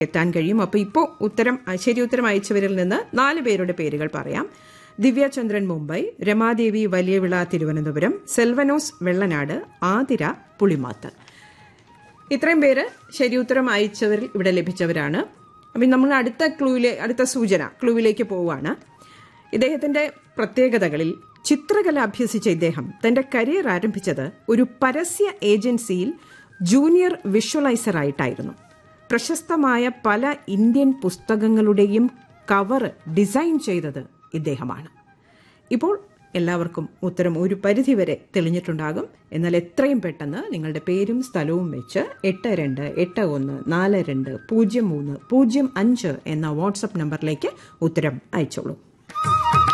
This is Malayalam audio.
എത്താൻ കഴിയും അപ്പോൾ ഇപ്പോൾ ഉത്തരം ശരി ഉത്തരം അയച്ചവരിൽ നിന്ന് നാല് പേരുടെ പേരുകൾ പറയാം ദിവ്യചന്ദ്രൻ മുംബൈ രമാദേവി വലിയവിള തിരുവനന്തപുരം സെൽവനോസ് വെള്ളനാട് ആതിര പുളിമാത്ത് ഇത്രയും പേര് ശരി ഉത്തരം അയച്ചവരിൽ ഇവിടെ ലഭിച്ചവരാണ് അപ്പം നമ്മൾ അടുത്ത ക്ലൂവിലെ അടുത്ത സൂചന ക്ലൂവിലേക്ക് പോവുകയാണ് ഇദ്ദേഹത്തിന്റെ പ്രത്യേകതകളിൽ ചിത്രകല അഭ്യസിച്ച ഇദ്ദേഹം തന്റെ കരിയർ ആരംഭിച്ചത് ഒരു പരസ്യ ഏജൻസിയിൽ ജൂനിയർ വിഷ്വലൈസർ ആയിട്ടായിരുന്നു പ്രശസ്തമായ പല ഇന്ത്യൻ പുസ്തകങ്ങളുടെയും കവർ ഡിസൈൻ ചെയ്തത് ഇദ്ദേഹമാണ് ഇപ്പോൾ എല്ലാവർക്കും ഉത്തരം ഒരു പരിധിവരെ തെളിഞ്ഞിട്ടുണ്ടാകും എന്നാൽ എത്രയും പെട്ടെന്ന് നിങ്ങളുടെ പേരും സ്ഥലവും വെച്ച് എട്ട് രണ്ട് എട്ട് ഒന്ന് നാല് രണ്ട് പൂജ്യം മൂന്ന് പൂജ്യം അഞ്ച് എന്ന വാട്സപ്പ് നമ്പറിലേക്ക് ഉത്തരം അയച്ചോളൂ